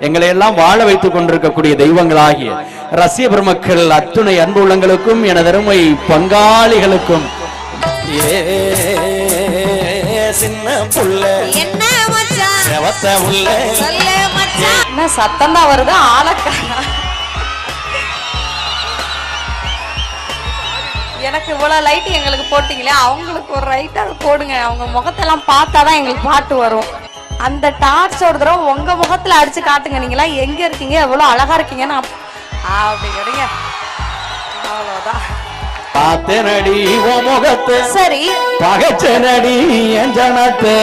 எங்களை எல்லாம் வாழ வைத்துக் கொண்டிருக்கக்கூடிய தெய்வங்களாகிய ரசிய பெருமக்கள் அத்துணை அன்பு உள்ளங்களுக்கும் எனதருமை பங்காளிகளுக்கும் ஏ சின்ன புள்ள என்ன மச்சான் செவத்த உள்ள சொல்லு மச்சான் என்ன சத்தம் தான் வருது ஆளக்கா எனக்கு இவ்வளவு லைட் எங்களுக்கு போட்டீங்களே அவங்களுக்கு ஒரு ரைட்டா போடுங்க அவங்க முகத்தெல்லாம் பார்த்தாதான் எங்களுக்கு பாட்டு வரும் அந்த டார்ச் ஒரு தடவை உங்க முகத்துல அடிச்சு காட்டுங்க நீங்களா எங்க இருக்கீங்க எவ்வளவு அழகா இருக்கீங்கன்னு அப்- அப்படி கிடைங்க அவ்வளவுதான் பார்த்தனடி ஓ முகத்தை சரி பகச்சனடி என் ஜனத்தை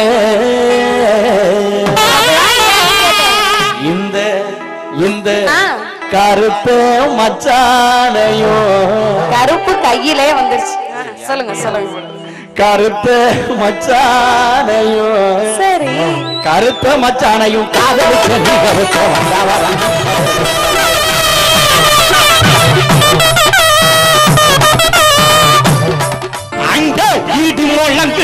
இந்த இந்த ஆ. கருத்த மச்சானையோ கருப்பு கையிலே வந்துருச்சு ஆ, சொல்லுங்க சொல்லுங்க கருத்த மச்சானையோ சரி கருத்த மச்சானையும் காதலிக்க நீ கருத்த வந்தவரா அங்க இடி முழங்கு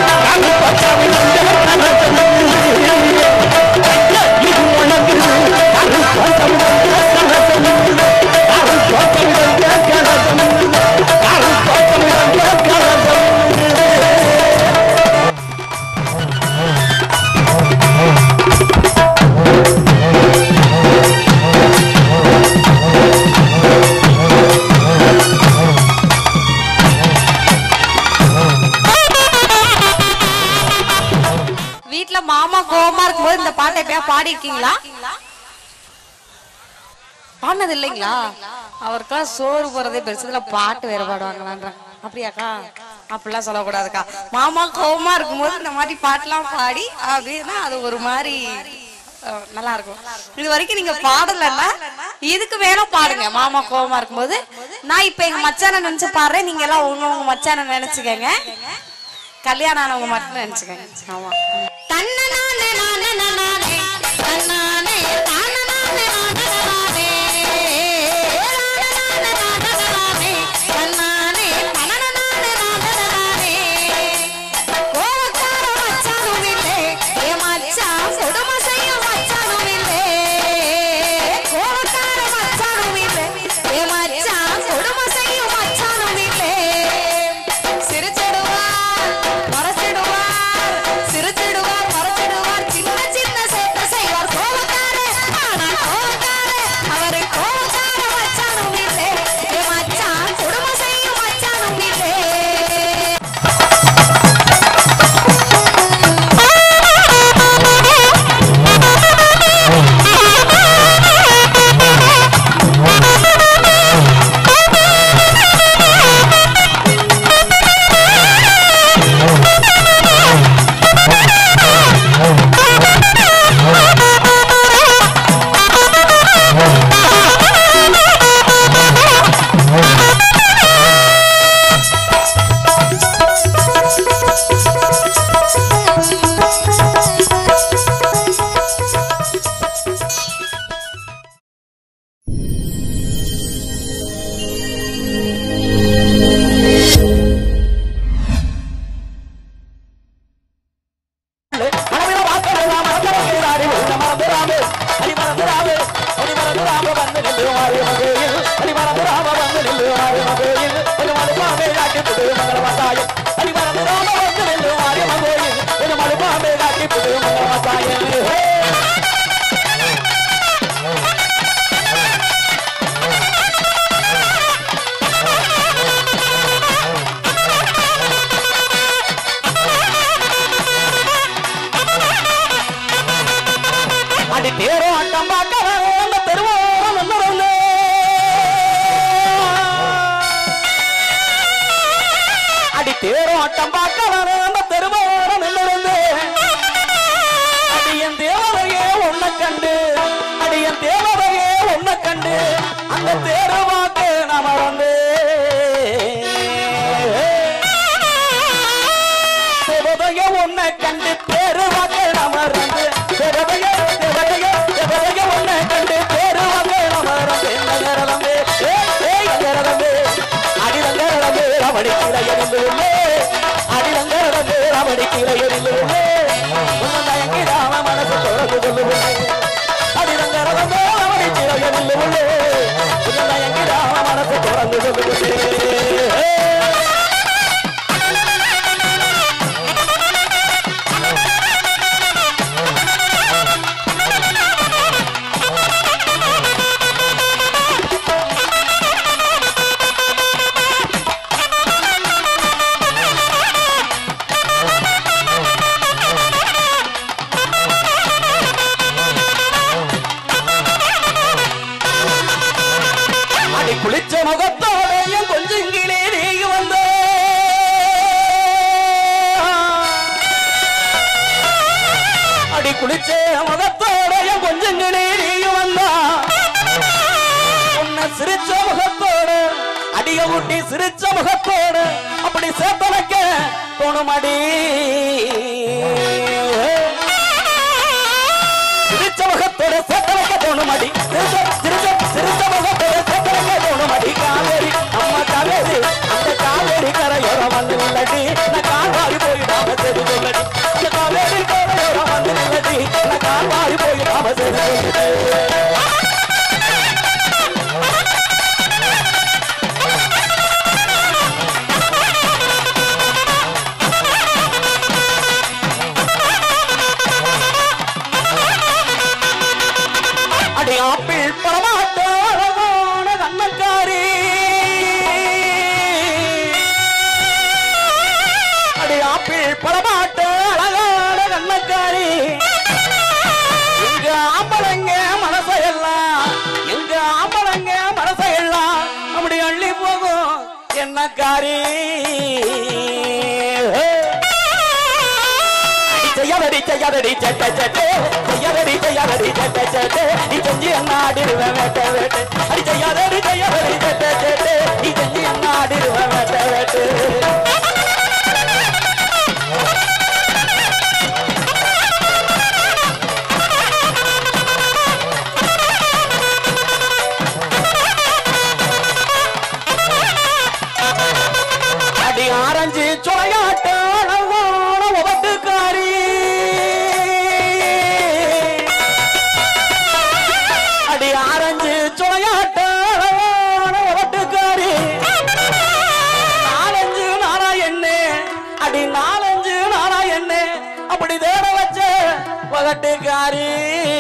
வீட்ல மாமா கோவமா இருக்கும்போது இந்த பாட்டை எப்பயா பாடி இருக்கீங்களா பாடினது இல்லைங்களா அவருக்கெல்லாம் சோறு போறதே பெருசுல பாட்டு வேற பாடுவாங்களான்ற அப்படியாக்கா அப்படிலாம் சொல்லக்கூடாதுக்கா மாமா கோவமா இருக்கும்போது இந்த மாதிரி பாட்டுலாம் பாடி அப்படின்னா அது ஒரு மாதிரி அஹ், நல்லா இருக்கும் இது வரைக்கும் நீங்க பாடலன்னா இதுக்கு மேல பாடுங்க மாமா கோவமா இருக்கும்போது நான் இப்ப எங்க மச்சான நினைச்சு பாடுறேன் நீங்க எல்லாம் உங்க உங்க மச்சான நினைச்சுக்கங்க கல்யாணம் ஆனவங்க மட்டும் நினைச்சுக்கங்க ஆமா தன்னனானே நானே நானே தன்னானே தானே நானே நானே நானே தன்னானே தனனே நானே நானே கோவக்கார மச்சானும் இல்லை ஏ மச்சான் கொடுமை செய்ய மச்சானும் இல்லை கோவக்கார மச்சானும் இல்லை ஏ மச்சான் கொடுமை செய்ய மச்சானும் இல்லை சிரிச்சிடுவார் மறைச்சிடுவார் சிரிச்சிடுவார் மறைச்சிடுவார் சின்ன சின்ன சேட்டை செய்வார் கோவக்கார ஆனா கோவக்கார அவரை கோவக்கார மச்சானும் இல்லை ஏ மச்சான் கொடுமை செய்யும் மச்சானும் இல்லை அடி தேரோ அட்டம் பார்க்க அந்த தெருவோரம் வந்துருந்து அடி தேரோ அட்டம் பார்க்க அந்த தெருவோரம் நின்றிருந்து அடியன் தேவதையே உன்னை கண்டு அடியன் தேவதையே உன்னை கண்டு அந்த தேருவாக்கு நாம வந்து தேவதைய உன்னை கண்டு தேருவாக்கு நாம வந்து தேவதைய தேவதைய தேவதைய உன்னை கண்டு தேருவாக்கு நாம வந்து நகரலம்பே ஏ ஏ நகரலம்பே அடிலங்கரலம்பே ரமணி கீழே எரிந்து அடிலங்கரலம்பே ரமணி கீழே எரிந்து உன்னை தயங்கி ராம மனசு தொடர்பு கொள்ளுவேன் அடிலங்கர குளிச்ச முகத்தோடைய கொஞ்சம் நீயும் வந்தா உன்னை சிரிச்ச முகத்தோடு அடிய ஊட்டி சிரிச்ச முகத்தோடு அப்படி சேர்த்தனக்க தோணுமடி சிரிச்ச முகத்தோட சேர்த்தனக்க தோணுமடி சிரிச்ச சிரிச்ச சிரிச்ச முகத்தோட சேர்த்தனக்க தோணுமடி காவேரி அம்மா காவேரி அந்த காவேரி கரையோரம் வந்து நில்லடி நான் கால்வாரி போயிடாம சரி சொல்லடி அந்த காவேரி கரையோரம் வந்து நில்லடி நான் கால்வாரி போயிடாம சரி சொல்லடி அடி ஆப்பிள் பரமாட்ட அழகான கண்ணக்காரி அடி ஆப்பிள் பரமாட்ட அழகான கண்ணக்காரி எங்க ஆம்பளங்க மனசையெல்லாம் எங்க ஆம்பளங்க மனசையெல்லாம் அப்படி அள்ளி போகும் என்னக்காரி செய்யாதடி செய்யாதடி சட்ட சட்டே செய்யாதடி செய்யாதடி சட்ட சட்டே நீ செஞ்சு என்ன ஆடிடுவேன் வேட்ட வேட்டு அடி செய்யாதடி செய்யாதடி சட்ட சட்டே நீ செஞ்சு என்ன ஆடிடுவேன் வேட்ட வேட்டு அடி ஆரஞ்சு சுளையாட்ட அழகான உபட்டுக்காரி அடி ஆரஞ்சு சுளையாட்ட அழகான உபட்டுக்காரி நாலஞ்சு நாளா என்ன அடி நாலஞ்சு நாளா என்ன அப்படி தேட வச்ச உபட்டுக்காரி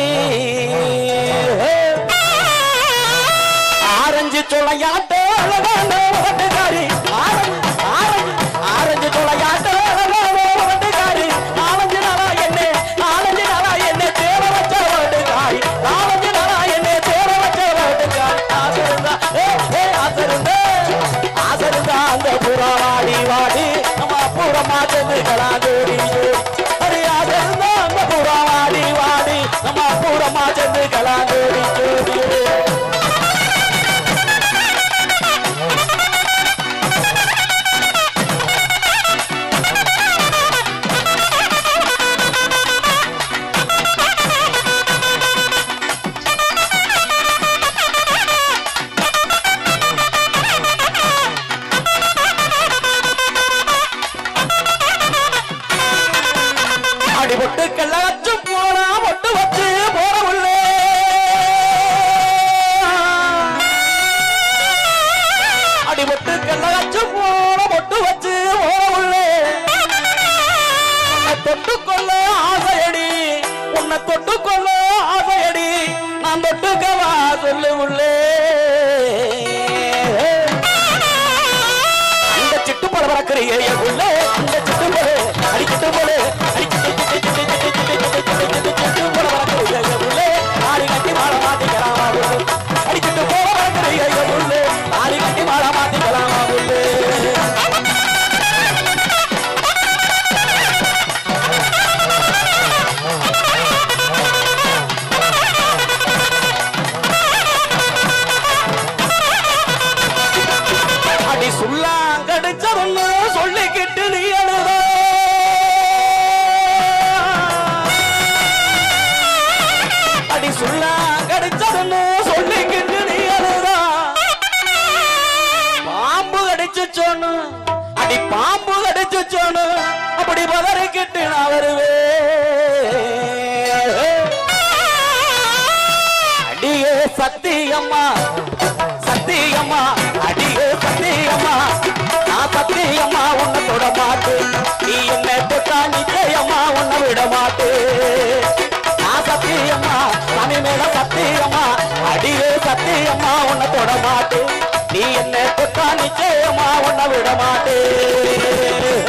ஆரஞ்சு சுளையாட்ட அழகான உபட்டுக்காரி ஆரஞ்சு ஆரஞ்சு ஆரஞ்சு சுளையாட்ட அழகான உபட்டுக்காரி நாலஞ்சு நாளா என்ன நாலஞ்சு நாளா என்ன தேட வச்ச உபட்டுக்காரி நாலஞ்சு நாளா என்ன தேட வச்ச உபட்டுக்காரி ஆசை இருந்தா ஏ ஏ ஆசை இருந்தா ஆசை இருந்தா அந்த புறா வாடி வாடி நம்ம புறமா சென்றுக்கலாம் ஜோடி ஜோடி அடி ஆசை இருந்தா அந்த புறா வாடி வாடி நம்ம புறமா சென்றுக்கலாம் ஜோடி ஜோடி அடிபட்டு கல்லாச்சு போனா மொட்டு வச்சு போற உள்ளே அடிபட்டு கல்லாச்சு போன மொட்டு வச்சு போற உள்ளே உன்னை தொட்டுக்கொள்ள ஆசையடி உன்னை தொட்டுக்கொள்ள ஆசையடி நான் தொட்டுக்கவா சொல்லு உள்ளே அந்த சிட்டு போல பறக்கிறியே என் உள்ள அந்த சிட்டு போல அடி சிட்டு போல அடி சிட்டு சிட்டு சிட்டு சிட்டு சிட்டு சிட்டு சிட்டு சிட்டு சிட்டு போல பறக்கிறியே என் உள்ள ஆடி கட்டி மாட மாத்திக்கலாமா உள்ள அடி சிட்டு போல பறக்கிறியே என் உள்ள ஆடி கட்டி மாட மாத்திக்கலாமா உள்ள அடி சுல்லாங்கடிச்சவன்னு சொல்லிக்கிட்டு நீ எழுத அடி சுல்லாங்கடிச்சவன்னு சொல்லிக்கிட்டு நீ எழுத பாம்பு கடிச்சு சொன்னு அடி பாம்பு கடிச்சு சொன்னு அப்படி பதறிக்கிட்டு நான் வருவேன் அடியே சத்தியம்மா சத்தியம்மா அடியே சத்தியம்மா நான் சத்தியம்மா உன்னை தொட மாட்டேன் நீ என்ன தொட்டா நிச்சயம்மா உன்னை விட மாட்டேன் நான் சத்தியம்மா சாமி மேல சத்தியம்மா அடியே சத்தியம்மா உன்னை தொட மாட்டேன் நீ என்ன தொட்டா நிச்சயம்மா உன்னை விட மாட்டேன்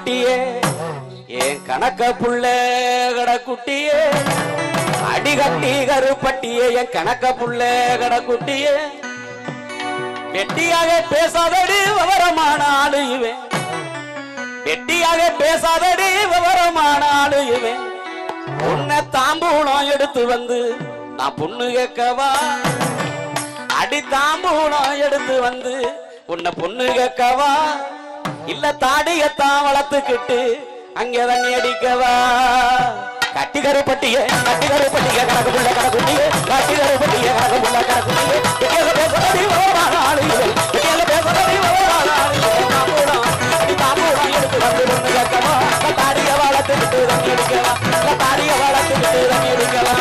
கருப்பட்டியே என் கணக்க புள்ள கடக்குட்டியே அடிகட்டி கருப்பட்டியே என் கணக்க புள்ள கடக்குட்டியே வெட்டியாக பேசாதடி விவரமான ஆளு இவன் வெட்டியாக பேசாதடி விவரமான ஆளு இவன் உன்னை தாம்பூலம் எடுத்து வந்து நான் பொண்ணு கேட்கவா அடி தாம்பூலம் எடுத்து வந்து உன்னை பொண்ணு கேட்கவா இல்ல தாடியத்தான் வளர்த்துக்கிட்டு அங்கே தண்ணி அடிக்கவா கட்டி கருப்பட்டிய கட்டி கருப்பட்டிய கணக்கு புள்ள கணக்குட்டிய கட்டி கருப்பட்டிய கணக்கு புள்ள கணக்குட்டிய வெட்டியாக பேசுறதி விவரமான ஆளு இவன். வெட்டியாக பேசுறதி விவரமான ஆளு இவன். தாம்பூலம் அடி தாம்பூலம் எடுத்து வந்து பொண்ணு கேட்கவா இல்ல தாடிய வளர்த்துக்கிட்டு தண்ணி அடிக்கவா இல்ல தாடிய வளர்த்துக்கிட்டு தண்ணி அடிக்கவா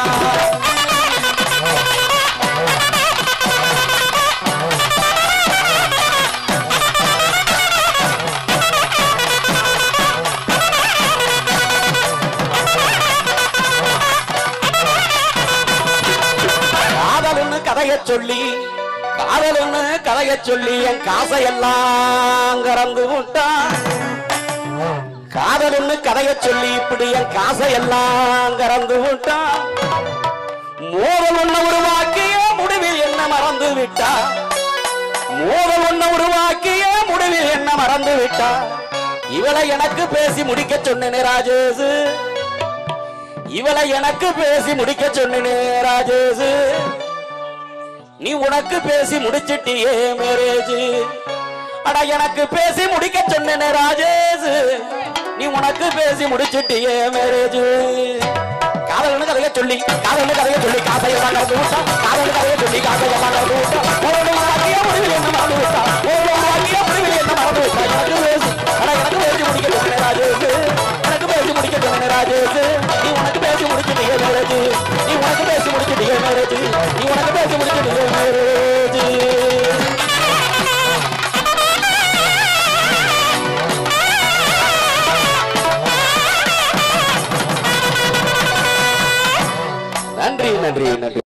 காதல்னு கதைய சொல்லி காதல்னு கதைய சொல்லி என் காசையெல்லாம் கறந்து விட்டான் காதல்னு கதைய சொல்லி இப்படி என் காசையெல்லாம் கறந்து விட்டான் மோதல் ஒண்ண உருவாக்கிய முடிவில் என்ன மறந்து விட்டா மோதல் ஒண்ண உருவாக்கிய முடிவில் என்ன மறந்து விட்டா இவளை எனக்கு பேசி முடிக்க சொன்னேனே ராஜேஷ் இவளை எனக்கு பேசி முடிக்க சொன்னே ராஜேஷ் நீ உனக்கு பேசி முடிச்சிட்டியே மேரேஜ் அட எனக்கு பேசி முடிக்க சொன்னே ராஜேஷ் நீ உனக்கு பேசி முடிச்சிட்டியே மேரேஜ் காதல்னு கதைய சொல்லி காதல்னு கதைய சொல்லி காசையெல்லாம் நடந்து விட்டா காதல் கதைய சொல்லி காசையெல்லாம் நடந்து விட்டா ஒரு வாக்கிய முடிவில் என்ன மறந்து விட்டா ஒரு வாக்கிய முடிவில் என்ன மறந்து விட்டா எனக்கு பேசி அட எனக்கு பேசி முடிக்க சொன்னே ராஜேஷ் எனக்கு பேசி முடிக்க சொன்னே ராஜேஷ் நீ உனக்கு பேசி முடிச்சிட்டியே மேரேஜ் நீ உனக்கு பேசி முடிச்சிட்டியே மேரேஜ் நீ உனக்கு பேசி முடிச்சிட்டியே மேரேஜ் நன்றி நன்றி நன்றி